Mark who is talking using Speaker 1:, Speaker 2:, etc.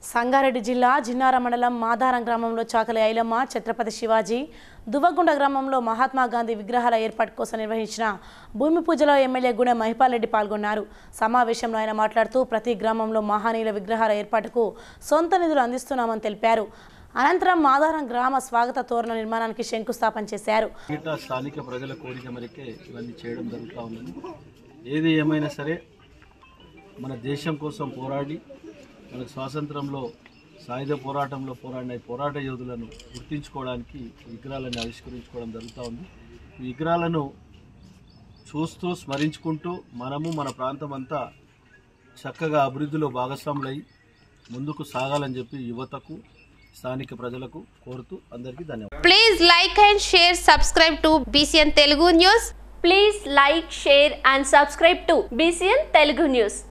Speaker 1: సంగారెడ్డి జిల్లా జిన్నార మండలం మాదారం గ్రామంలో చాకలి ఐలమ్మ ఛత్రపతి శివాజీ దువ్వగుండ గ్రామంలో మహాత్మా గాంధీ విగ్రహాల ఏర్పాటు కోసం నిర్వహించిన భూమి పూజలో ఎమ్మెల్యే గుణ మహిపాల్ రెడ్డి పాల్గొన్నారు సమావేశంలో ఆయన మాట్లాడుతూ ప్రతి గ్రామంలో మహానీయుల విగ్రహాల ఏర్పాటుకు సొంత నిధులు అందిస్తున్నామని తెలిపారు అనంతరం మాదారం గ్రామ స్వాగత తోరణ నిర్మాణానికి శంకుస్థాపన చేశారు
Speaker 2: మిగతా స్థానిక ప్రజల కోరిక మేరకే ఇవన్నీ చేయడం జరుగుతూ ఉన్నది ఏది ఏమైనా సరే మన దేశం కోసం పోరాడి మనకు స్వాతంత్రంలో సాయుధ పోరాటంలో పోరాడిన ఈ పోరాట యోధులను గుర్తించుకోవడానికి ఈ విగ్రహాలను ఆవిష్కరించుకోవడం జరుగుతూ ఉంది ఈ విగ్రహాలను చూస్తూ స్మరించుకుంటూ మనము మన ప్రాంతం అంతా చక్కగా అభివృద్ధిలో భాగస్వాములై ముందుకు సాగాలని చెప్పి యువతకు స్థానిక ప్రజలకు కోరుతూ అందరికీ ధన్యవాదాలు
Speaker 3: Please like and share, subscribe to BCN Telugu News.
Speaker 4: Please like, share and subscribe to BCN Telugu News.